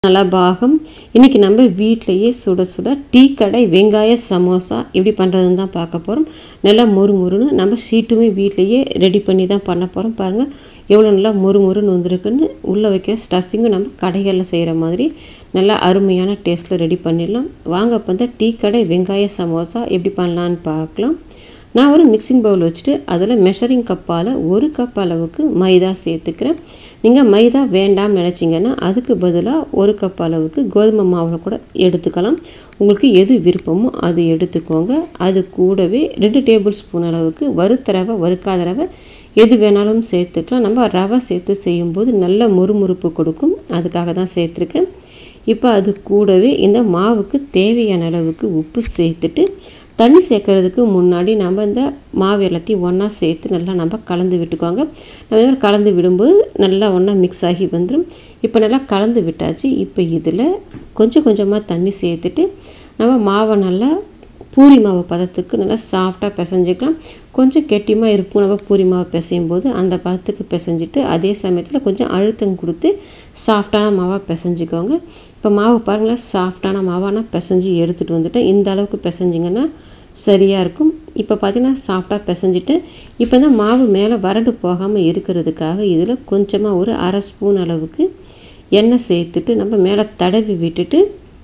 நல்லா பாகம் இன்றைக்கி நம்ம வீட்டிலையே சுட சுட டீ கடை வெங்காய சமோசா எப்படி பண்ணுறதுன்னு தான் பார்க்க போகிறோம் நல்லா மொறு மொறுன்னு நம்ம ஷீட்டுமே வீட்டிலையே ரெடி பண்ணி தான் பண்ண போகிறோம் பாருங்கள் எவ்வளோ நல்லா மொறு மொறுன்னு வந்திருக்குன்னு உள்ளே வைக்க ஸ்டஃபிங்கும் நம்ம கடைகளில் செய்கிற மாதிரி நல்லா அருமையான டேஸ்ட்டில் ரெடி பண்ணிடலாம் வாங்க இப்போ வந்து டீ கடை வெங்காய சமோசா எப்படி பண்ணலான்னு பார்க்கலாம் நான் ஒரு மிக்சிங் பவுல் வச்சுட்டு அதில் மெஷரிங் கப்பால் ஒரு கப் அளவுக்கு மைதா சேர்த்துக்கிறேன் நீங்கள் மைதா வேண்டாம்னு நினச்சிங்கன்னா அதுக்கு பதிலாக ஒரு கப் அளவுக்கு கோதுமை மாவில் கூட எடுத்துக்கலாம் உங்களுக்கு எது விருப்பமோ அது எடுத்துக்கோங்க அது கூடவே ரெண்டு டேபிள் ஸ்பூன் அளவுக்கு வறுத்த ரவை வறுக்காத ரவை எது வேணாலும் சேர்த்துக்கலாம் நம்ம ரவை சேர்த்து செய்யும்போது நல்ல முறுமுறுப்பு கொடுக்கும் அதுக்காக தான் சேர்த்துருக்கேன் இப்போ அது கூடவே இந்த மாவுக்கு தேவையான அளவுக்கு உப்பு சேர்த்துட்டு தண்ணி சேர்க்கறதுக்கு முன்னாடி நம்ம இந்த மாவு எல்லாத்தையும் ஒன்றா சேர்த்து நல்லா நம்ம கலந்து விட்டுக்கோங்க நம்ம கலந்து விடும்போது நல்லா ஒன்றா மிக்ஸ் ஆகி வந்துடும் இப்போ நல்லா கலந்து விட்டாச்சு இப்போ இதில் கொஞ்சம் கொஞ்சமாக தண்ணி சேர்த்துட்டு நம்ம மாவை நல்லா பூரி மாவு பதத்துக்கு நல்லா சாஃப்டாக பிசைஞ்சிக்கலாம் கொஞ்சம் கெட்டியமாக இருக்கும் நம்ம பூரி மாவு பிசையும் போது அந்த பதத்துக்கு பிசைஞ்சிட்டு அதே சமயத்தில் கொஞ்சம் அழுத்தம் கொடுத்து சாஃப்டான மாவாக பிசைஞ்சிக்கோங்க இப்போ மாவு பாருங்களேன் சாஃப்டான மாவாக நான் பிசைஞ்சு எடுத்துகிட்டு வந்துட்டேன் இந்த அளவுக்கு பிசைஞ்சிங்கன்னா சரியாக இருக்கும் இப்போ பார்த்தீங்கன்னா சாஃப்டாக பிசைஞ்சிட்டு இப்போ தான் மாவு மேலே வறண்டு போகாமல் இருக்கிறதுக்காக இதில் கொஞ்சமாக ஒரு அரை ஸ்பூன் அளவுக்கு எண்ணெய் சேர்த்துட்டு நம்ம மேலே தடவி விட்டுட்டு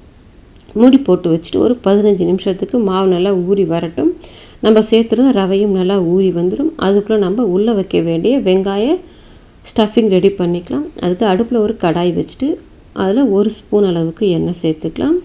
மூடி போட்டு வச்சுட்டு ஒரு பதினஞ்சு நிமிஷத்துக்கு மாவு நல்லா ஊறி வரட்டும் நம்ம சேர்த்துருந்த ரவையும் நல்லா ஊறி வந்துடும் அதுக்குள்ளே நம்ம உள்ளே வைக்க வேண்டிய வெங்காய ஸ்டஃபிங் ரெடி பண்ணிக்கலாம் அதுக்கு அடுப்பில் ஒரு கடாய் வச்சுட்டு அதில் ஒரு ஸ்பூன் அளவுக்கு எண்ணெய் சேர்த்துக்கலாம்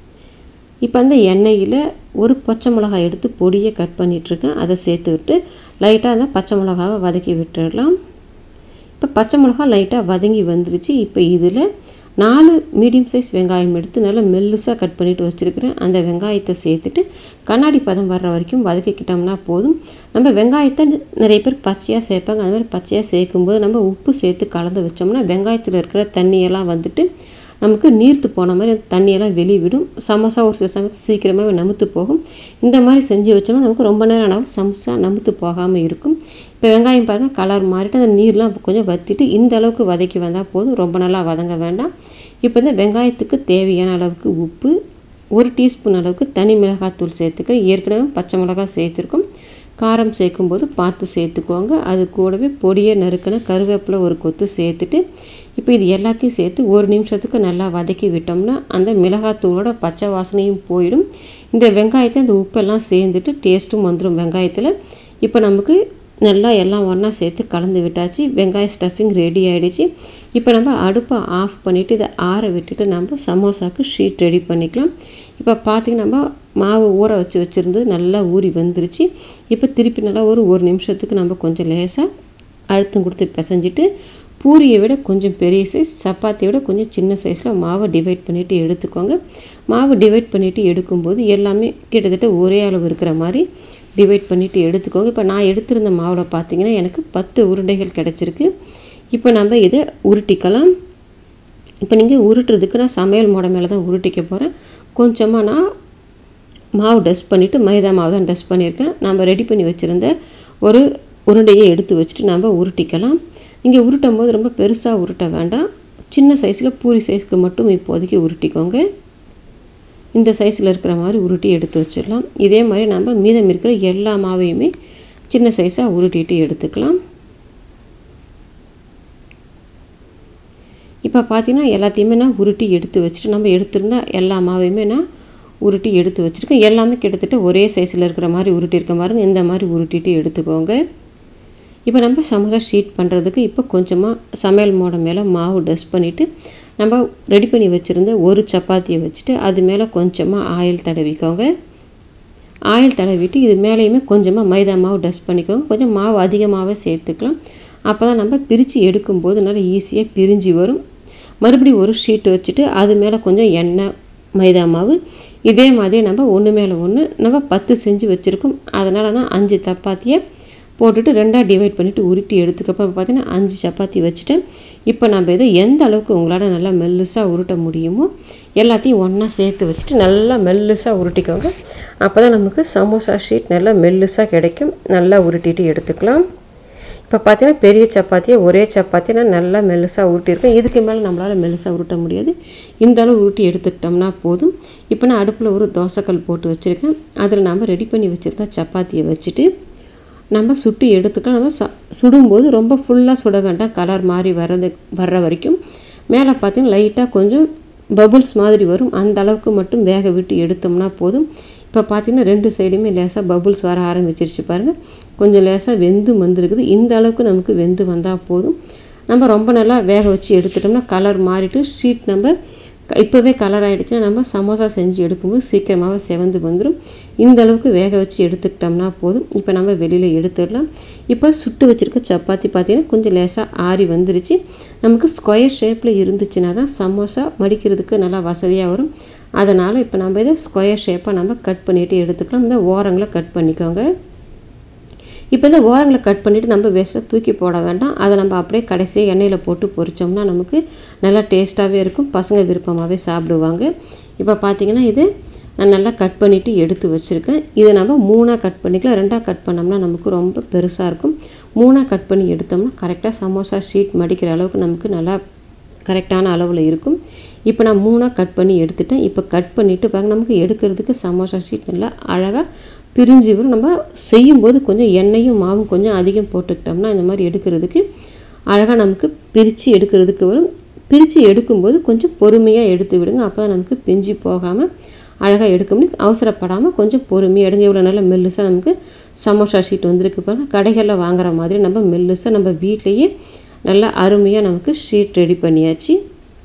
இப்போ அந்த எண்ணெயில் ஒரு பச்சை மிளகாய் எடுத்து பொடியை கட் பண்ணிகிட்ருக்கேன் அதை சேர்த்து விட்டு லைட்டாக அந்த பச்சை மிளகாவை வதக்கி விட்டுடலாம் இப்போ பச்சை மிளகா லைட்டாக வதங்கி வந்துருச்சு இப்போ இதில் நாலு மீடியம் சைஸ் வெங்காயம் எடுத்து நல்லா மெல்லுசாக கட் பண்ணிவிட்டு வச்சுருக்கிறேன் அந்த வெங்காயத்தை சேர்த்துட்டு கண்ணாடி பதம் வர்ற வரைக்கும் வதக்கிக்கிட்டோம்னா போதும் நம்ம வெங்காயத்தை நிறைய பேர் பச்சையாக சேர்ப்பாங்க அது மாதிரி பச்சையாக சேர்க்கும்போது நம்ம உப்பு சேர்த்து கலந்து வச்சோம்னா வெங்காயத்தில் இருக்கிற தண்ணியெல்லாம் வந்துட்டு நமக்கு நீர்த்து போன மாதிரி தண்ணியெல்லாம் வெளிவிடும் சமோசா ஒரு சில சமயத்தில் சீக்கிரமாக நமுத்து போகும் இந்த மாதிரி செஞ்சு வச்சோம்னா நமக்கு ரொம்ப நேரம் ஆனாலும் சமோசா நமுத்து போகாமல் இருக்கும் இப்போ வெங்காயம் பாருங்கள் கலர் மாறிட்டு அந்த நீர்லாம் கொஞ்சம் வற்றிட்டு இந்த அளவுக்கு வதக்கி வந்தால் போதும் ரொம்ப நல்லா வதங்க வேண்டாம் இப்போ இந்த வெங்காயத்துக்கு தேவையான அளவுக்கு உப்பு ஒரு டீஸ்பூன் அளவுக்கு தனி மிளகாத்தூள் சேர்த்துக்க ஏற்கனவே பச்சை மிளகாய் சேர்த்துருக்கோம் காரம் சேர்க்கும்போது பார்த்து சேர்த்துக்கோங்க அது கூடவே பொடியை நறுக்கின கருவேப்பிலை ஒரு கொத்து சேர்த்துட்டு இப்போ இது எல்லாத்தையும் சேர்த்து ஒரு நிமிஷத்துக்கு நல்லா வதக்கி விட்டோம்னா அந்த மிளகாத்தூளோட பச்சை வாசனையும் போயிடும் இந்த வெங்காயத்தை அந்த உப்பெல்லாம் சேர்ந்துட்டு டேஸ்ட்டும் வந்துடும் வெங்காயத்தில் இப்போ நமக்கு நல்லா எல்லாம் ஒன்றா சேர்த்து கலந்து விட்டாச்சு வெங்காய ஸ்டஃபிங் ரெடி ஆகிடுச்சு இப்போ நம்ம அடுப்பை ஆஃப் பண்ணிவிட்டு இதை ஆற விட்டுட்டு நம்ம சமோசாவுக்கு ஷீட் ரெடி பண்ணிக்கலாம் இப்போ பார்த்திங்கன்னா நம்ம மாவு ஊற வச்சு வச்சுருந்து நல்லா ஊறி வந்துருச்சு இப்போ திருப்பி நல்லா ஒரு ஒரு நிமிஷத்துக்கு நம்ம கொஞ்சம் லேசாக அழுத்தம் கொடுத்து பிசைஞ்சிட்டு பூரியை விட கொஞ்சம் பெரிய சைஸ் சப்பாத்தியை விட கொஞ்சம் சின்ன சைஸில் மாவை டிவைட் பண்ணிவிட்டு எடுத்துக்கோங்க மாவு டிவைட் பண்ணிவிட்டு எடுக்கும்போது எல்லாமே கிட்டத்தட்ட ஒரே அளவு இருக்கிற மாதிரி டிவைட் பண்ணிவிட்டு எடுத்துக்கோங்க இப்போ நான் எடுத்திருந்த மாவில் பார்த்தீங்கன்னா எனக்கு பத்து உருண்டைகள் கிடச்சிருக்கு இப்போ நம்ம இதை உருட்டிக்கலாம் இப்போ நீங்கள் உருட்டுறதுக்கு நான் சமையல் மோட மேலே தான் உருட்டிக்க போகிறேன் கொஞ்சமாக நான் மாவு டஸ்ட் பண்ணிவிட்டு மைதா மாவு தான் டஸ்ட் பண்ணியிருக்கேன் நம்ம ரெடி பண்ணி வச்சுருந்த ஒரு உருண்டையை எடுத்து வச்சுட்டு நம்ம உருட்டிக்கலாம் நீங்கள் உருட்டும் போது ரொம்ப பெருசாக உருட்ட வேண்டாம் சின்ன சைஸில் பூரி சைஸ்க்கு மட்டும் இப்போதைக்கு உருட்டிக்கோங்க இந்த சைஸில் இருக்கிற மாதிரி உருட்டி எடுத்து வச்சிடலாம் இதே மாதிரி நம்ம மீதம் இருக்கிற எல்லா மாவையுமே சின்ன சைஸாக உருட்டிட்டு எடுத்துக்கலாம் இப்போ பார்த்தீங்கன்னா எல்லாத்தையுமே நான் உருட்டி எடுத்து வச்சுட்டு நம்ம எடுத்திருந்த எல்லா மாவையுமே நான் உருட்டி எடுத்து வச்சுருக்கேன் எல்லாமே கிட்டத்தட்ட ஒரே சைஸில் இருக்கிற மாதிரி உருட்டியிருக்க மாதிரி இந்த மாதிரி உருட்டிட்டு எடுத்துக்கோங்க இப்போ நம்ம சமோசா ஷீட் பண்ணுறதுக்கு இப்போ கொஞ்சமாக சமையல் மோட மேலே மாவு டஸ்ட் பண்ணிவிட்டு நம்ம ரெடி பண்ணி வச்சுருந்த ஒரு சப்பாத்தியை வச்சுட்டு அது மேலே கொஞ்சமாக ஆயில் தடவிக்கோங்க ஆயில் தடவிட்டு இது மேலேயுமே கொஞ்சமாக மைதா மாவு டஸ்ட் பண்ணிக்கோங்க கொஞ்சம் மாவு அதிகமாகவே சேர்த்துக்கலாம் அப்போ தான் நம்ம பிரித்து எடுக்கும்போது நல்லா ஈஸியாக பிரிஞ்சு வரும் மறுபடியும் ஒரு ஷீட் வச்சுட்டு அது மேலே கொஞ்சம் எண்ணெய் மைதா மாவு இதே மாதிரி நம்ம ஒன்று மேலே ஒன்று நம்ம பத்து செஞ்சு வச்சுருக்கோம் அதனால் நான் அஞ்சு சப்பாத்தியை போட்டுட்டு ரெண்டாக டிவைட் பண்ணிவிட்டு உருட்டி எடுத்துக்கப்புறம் பார்த்தீங்கன்னா அஞ்சு சப்பாத்தி வச்சுட்டேன் இப்போ நம்ம இதை எந்த அளவுக்கு உங்களால் நல்லா மெல்லுசாக உருட்ட முடியுமோ எல்லாத்தையும் ஒன்றா சேர்த்து வச்சுட்டு நல்லா மெல்லுசாக உருட்டிக்கோங்க அப்போ தான் நமக்கு சமோசா ஷீட் நல்லா மெல்லுசாக கிடைக்கும் நல்லா உருட்டிட்டு எடுத்துக்கலாம் இப்போ பார்த்தீங்கன்னா பெரிய சப்பாத்தியை ஒரே சப்பாத்தியை நான் நல்லா மெல்லுசாக உருட்டியிருக்கேன் இதுக்கு மேலே நம்மளால் மெல்லுசாக உருட்ட முடியாது இந்த அளவு உருட்டி எடுத்துக்கிட்டோம்னா போதும் இப்போ நான் அடுப்பில் ஒரு தோசைக்கல் போட்டு வச்சுருக்கேன் அதில் நம்ம ரெடி பண்ணி வச்சுருக்க சப்பாத்தியை வச்சுட்டு நம்ம சுட்டு எடுத்துக்கலாம் நம்ம ச சுடும்போது ரொம்ப ஃபுல்லாக சுட வேண்டாம் கலர் மாதிரி வர்றது வர்ற வரைக்கும் மேலே பார்த்தீங்கன்னா லைட்டாக கொஞ்சம் பபுள்ஸ் மாதிரி வரும் அந்த அளவுக்கு மட்டும் வேக விட்டு எடுத்தோம்னா போதும் இப்போ பார்த்தீங்கன்னா ரெண்டு சைடுமே லேசாக பபுள்ஸ் வர ஆரம்பிச்சிருச்சு பாருங்கள் கொஞ்சம் லேசாக வெந்து வந்திருக்குது இந்த அளவுக்கு நமக்கு வெந்து வந்தால் போதும் நம்ம ரொம்ப நல்லா வேக வச்சு எடுத்துட்டோம்னா கலர் மாறிட்டு ஷீட் நம்ம இப்போவே கலர் ஆகிடுச்சுன்னா நம்ம சமோசா செஞ்சு எடுக்கும்போது சீக்கிரமாகவே செவந்து வந்துடும் இந்த அளவுக்கு வேக வச்சு எடுத்துக்கிட்டோம்னா போதும் இப்போ நம்ம வெளியில் எடுத்துடலாம் இப்போ சுட்டு வச்சுருக்க சப்பாத்தி பார்த்தீங்கன்னா கொஞ்சம் லேசாக ஆறி வந்துருச்சு நமக்கு ஸ்கொயர் ஷேப்பில் இருந்துச்சுன்னா தான் சமோசா மடிக்கிறதுக்கு நல்லா வசதியாக வரும் அதனால் இப்போ நம்ம இதை ஸ்கொயர் ஷேப்பாக நம்ம கட் பண்ணிவிட்டு எடுத்துக்கலாம் இந்த ஓரங்களை கட் பண்ணிக்கோங்க இப்போ இந்த ஓரங்களை கட் பண்ணிவிட்டு நம்ம வேஸ்ட்டாக தூக்கி போட வேண்டாம் அதை நம்ம அப்படியே கடைசியாக எண்ணெயில் போட்டு பொரிச்சோம்னா நமக்கு நல்லா டேஸ்ட்டாகவே இருக்கும் பசங்க விருப்பமாகவே சாப்பிடுவாங்க இப்போ பார்த்தீங்கன்னா இது நான் நல்லா கட் பண்ணிவிட்டு எடுத்து வச்சுருக்கேன் இதை நம்ம மூணாக கட் பண்ணிக்கலாம் ரெண்டாக கட் பண்ணோம்னா நமக்கு ரொம்ப பெருசாக இருக்கும் மூணாக கட் பண்ணி எடுத்தோம்னா கரெக்டாக சமோசா ஷீட் மடிக்கிற அளவுக்கு நமக்கு நல்லா கரெக்டான அளவில் இருக்கும் இப்போ நான் மூணாக கட் பண்ணி எடுத்துட்டேன் இப்போ கட் பண்ணிவிட்டு பாருங்க நமக்கு எடுக்கிறதுக்கு சமோசா ஷீட் நல்லா அழகாக பிரிஞ்சு வரும் நம்ம செய்யும்போது கொஞ்சம் எண்ணெயும் மாவும் கொஞ்சம் அதிகம் போட்டுக்கிட்டோம்னா இந்த மாதிரி எடுக்கிறதுக்கு அழகாக நமக்கு பிரித்து எடுக்கிறதுக்கு வரும் பிரித்து எடுக்கும்போது கொஞ்சம் பொறுமையாக எடுத்து விடுங்க அப்போ தான் நமக்கு பிஞ்சு போகாமல் அழகாக எடுக்க முடியும் அவசரப்படாமல் கொஞ்சம் பொறுமையாக எடுங்க இவ்வளோ நல்லா மெல்லுசாக நமக்கு சமோசா ஷீட் வந்திருக்கு பாருங்கள் கடைகளில் வாங்குற மாதிரி நம்ம மெல்லுசாக நம்ம வீட்லேயே நல்லா அருமையாக நமக்கு ஷீட் ரெடி பண்ணியாச்சு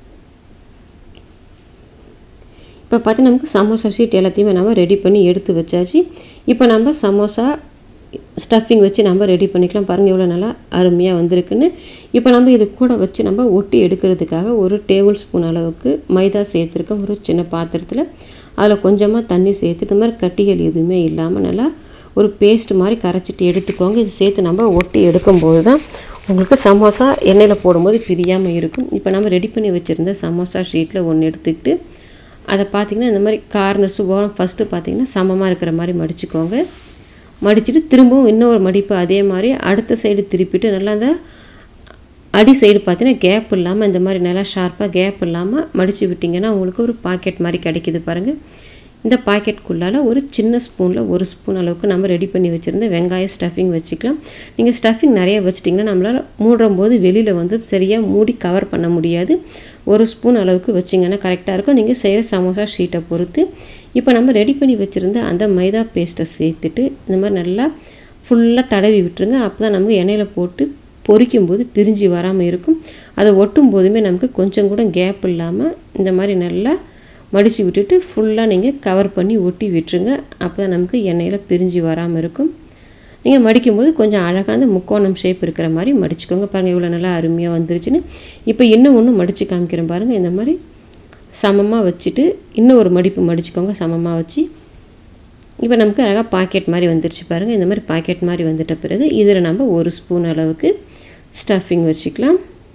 இப்போ பார்த்தீங்கன்னா நமக்கு சமோசா ஷீட் எல்லாத்தையுமே நம்ம ரெடி பண்ணி எடுத்து வச்சாச்சு இப்போ நம்ம சமோசா ஸ்டஃபிங் வச்சு நம்ம ரெடி பண்ணிக்கலாம் பாருங்கள் எவ்வளோ நல்லா அருமையாக வந்திருக்குன்னு இப்போ நம்ம இது கூட வச்சு நம்ம ஒட்டி எடுக்கிறதுக்காக ஒரு டேபிள் ஸ்பூன் அளவுக்கு மைதா சேர்த்துருக்கோம் ஒரு சின்ன பாத்திரத்தில் அதில் கொஞ்சமாக தண்ணி சேர்த்து இந்த மாதிரி கட்டிகள் எதுவுமே இல்லாமல் நல்லா ஒரு பேஸ்ட் மாதிரி கரைச்சிட்டு எடுத்துக்கோங்க இது சேர்த்து நம்ம ஒட்டி எடுக்கும்போது தான் உங்களுக்கு சமோசா எண்ணெயில் போடும்போது பிரியாமல் இருக்கும் இப்போ நம்ம ரெடி பண்ணி வச்சுருந்த சமோசா ஷீட்டில் ஒன்று எடுத்துக்கிட்டு அதை பார்த்திங்கன்னா இந்த மாதிரி கார்னர்ஸ் ஓரம் ஃபஸ்ட்டு பார்த்திங்கன்னா சமமாக இருக்கிற மாதிரி மடிச்சுக்கோங்க மடிச்சுட்டு திரும்பவும் இன்னொரு மடிப்பு அதே மாதிரி அடுத்த சைடு திருப்பிட்டு நல்லா அந்த அடி சைடு பார்த்தீங்கன்னா கேப் இல்லாமல் இந்த மாதிரி நல்லா ஷார்ப்பாக கேப் இல்லாமல் மடித்து விட்டிங்கன்னா உங்களுக்கு ஒரு பாக்கெட் மாதிரி கிடைக்கிது பாருங்கள் இந்த பாக்கெட்டுக்குள்ளால் ஒரு சின்ன ஸ்பூனில் ஒரு ஸ்பூன் அளவுக்கு நம்ம ரெடி பண்ணி வச்சுருந்த வெங்காய ஸ்டஃபிங் வச்சுக்கலாம் நீங்கள் ஸ்டஃபிங் நிறைய வச்சிட்டிங்கன்னா நம்மளால் மூடும் போது வெளியில் வந்து சரியாக மூடி கவர் பண்ண முடியாது ஒரு ஸ்பூன் அளவுக்கு வச்சிங்கன்னா கரெக்டாக இருக்கும் நீங்கள் செய்கிற சமோசா ஷீட்டை பொறுத்து இப்போ நம்ம ரெடி பண்ணி வச்சுருந்த அந்த மைதா பேஸ்ட்டை சேர்த்துட்டு இந்த மாதிரி நல்லா ஃபுல்லாக தடவி விட்டுருங்க அப்போ தான் நமக்கு எண்ணெயில் போட்டு பொரிக்கும் போது பிரிஞ்சு வராமல் இருக்கும் அதை ஒட்டும் போதுமே நமக்கு கொஞ்சம் கூட கேப் இல்லாமல் இந்த மாதிரி நல்லா மடித்து விட்டுட்டு ஃபுல்லாக நீங்கள் கவர் பண்ணி ஒட்டி விட்டுருங்க அப்போ தான் நமக்கு எண்ணெயில் பிரிஞ்சு வராமல் இருக்கும் நீங்கள் மடிக்கும்போது கொஞ்சம் அழகாக அந்த முக்கோணம் ஷேப் இருக்கிற மாதிரி மடிச்சுக்கோங்க பாருங்கள் இவ்வளோ நல்லா அருமையாக வந்துருச்சுன்னு இப்போ இன்னும் ஒன்று மடித்து காமிக்கிறேன் பாருங்கள் இந்த மாதிரி சமமாக வச்சுட்டு இன்னும் ஒரு மடிப்பு மடிச்சுக்கோங்க சமமாக வச்சு இப்போ நமக்கு அழகாக பாக்கெட் மாதிரி வந்துருச்சு பாருங்கள் இந்த மாதிரி பாக்கெட் மாதிரி வந்துட்ட பிறகு இதில் நம்ம ஒரு ஸ்பூன் அளவுக்கு ஸ்டஃபிங் வச்சுக்கலாம்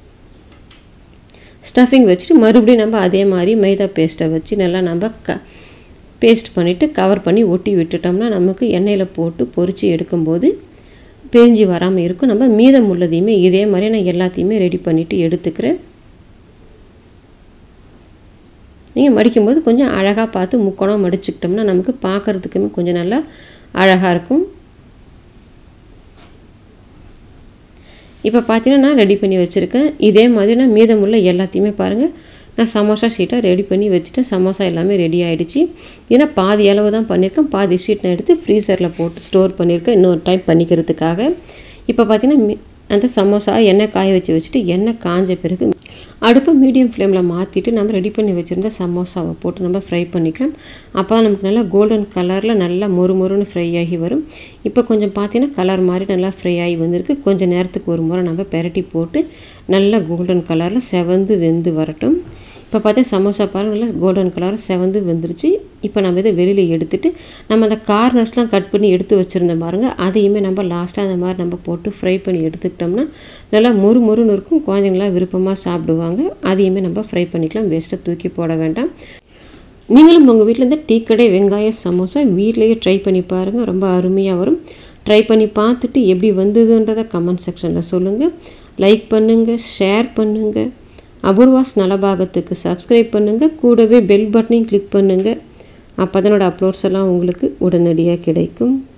ஸ்டஃபிங் வச்சுட்டு மறுபடியும் நம்ம அதே மாதிரி மைதா பேஸ்ட்டை வச்சு நல்லா நம்ம க பேஸ்ட் பண்ணிவிட்டு கவர் பண்ணி ஒட்டி விட்டுட்டோம்னா நமக்கு எண்ணெயில் போட்டு பொரித்து எடுக்கும்போது பிரிஞ்சு வராமல் இருக்கும் நம்ம மீதம் உள்ளதையுமே இதே மாதிரி நான் எல்லாத்தையுமே ரெடி பண்ணிவிட்டு எடுத்துக்கிறேன் நீங்கள் மடிக்கும்போது கொஞ்சம் அழகாக பார்த்து முக்கோணம் மடிச்சுக்கிட்டோம்னா நமக்கு பார்க்குறதுக்குமே கொஞ்சம் நல்லா அழகாக இருக்கும் இப்போ பார்த்தீங்கன்னா நான் ரெடி பண்ணி வச்சுருக்கேன் இதே மாதிரி நான் மீதமுள்ள எல்லாத்தையுமே பாருங்கள் நான் சமோசா ஷீட்டை ரெடி பண்ணி வச்சுட்டேன் சமோசா எல்லாமே ரெடி ஆகிடுச்சு ஏன்னா பாதி அளவு தான் பண்ணியிருக்கேன் பாதி ஷீட் நான் எடுத்து ஃப்ரீசரில் போட்டு ஸ்டோர் பண்ணியிருக்கேன் இன்னொரு டைம் பண்ணிக்கிறதுக்காக இப்போ பார்த்தீங்கன்னா அந்த சமோசா எண்ணெய் காய வச்சு வச்சுட்டு எண்ணெய் காஞ்ச பிறகு அடுப்பை மீடியம் ஃப்ளேமில் மாற்றிட்டு நம்ம ரெடி பண்ணி வச்சுருந்த சமோசாவை போட்டு நம்ம ஃப்ரை பண்ணிக்கலாம் அப்போ தான் நமக்கு நல்லா கோல்டன் கலரில் நல்லா மொறு மொறுன்னு ஃப்ரை ஆகி வரும் இப்போ கொஞ்சம் பார்த்தீங்கன்னா கலர் மாதிரி நல்லா ஃப்ரை ஆகி வந்திருக்கு கொஞ்சம் நேரத்துக்கு ஒரு முறை நம்ம பெரட்டி போட்டு நல்லா கோல்டன் கலரில் செவந்து வெந்து வரட்டும் இப்போ பார்த்தா சமோசா பாருங்கள் நல்லா கோல்டன் கலர் செவந்து வெந்துருச்சு இப்போ நம்ம இதை வெளியில் எடுத்துட்டு நம்ம அந்த கார்னர்ஸ்லாம் கட் பண்ணி எடுத்து வச்சுருந்த பாருங்க அதையுமே நம்ம லாஸ்ட்டாக அந்த மாதிரி நம்ம போட்டு ஃப்ரை பண்ணி எடுத்துக்கிட்டோம்னா நல்லா மொறு மொறுன்னு இருக்கும் குழந்தைங்களாம் விருப்பமாக சாப்பிடுவாங்க அதையுமே நம்ம ஃப்ரை பண்ணிக்கலாம் வேஸ்ட்டாக தூக்கி போட வேண்டாம் நீங்களும் உங்கள் வீட்டில் இருந்து டீ கடை வெங்காய சமோசா வீட்லேயே ட்ரை பண்ணி பாருங்கள் ரொம்ப அருமையாக வரும் ட்ரை பண்ணி பார்த்துட்டு எப்படி வந்ததுன்றதை கமெண்ட் செக்ஷனில் சொல்லுங்கள் லைக் பண்ணுங்கள் ஷேர் பண்ணுங்கள் அபூர்வாஸ் நலபாகத்துக்கு சப்ஸ்கிரைப் பண்ணுங்கள் கூடவே பெல் பட்டனையும் கிளிக் பண்ணுங்கள் அப்போ அதனோட அப்லோட்ஸ் எல்லாம் உங்களுக்கு உடனடியாக கிடைக்கும்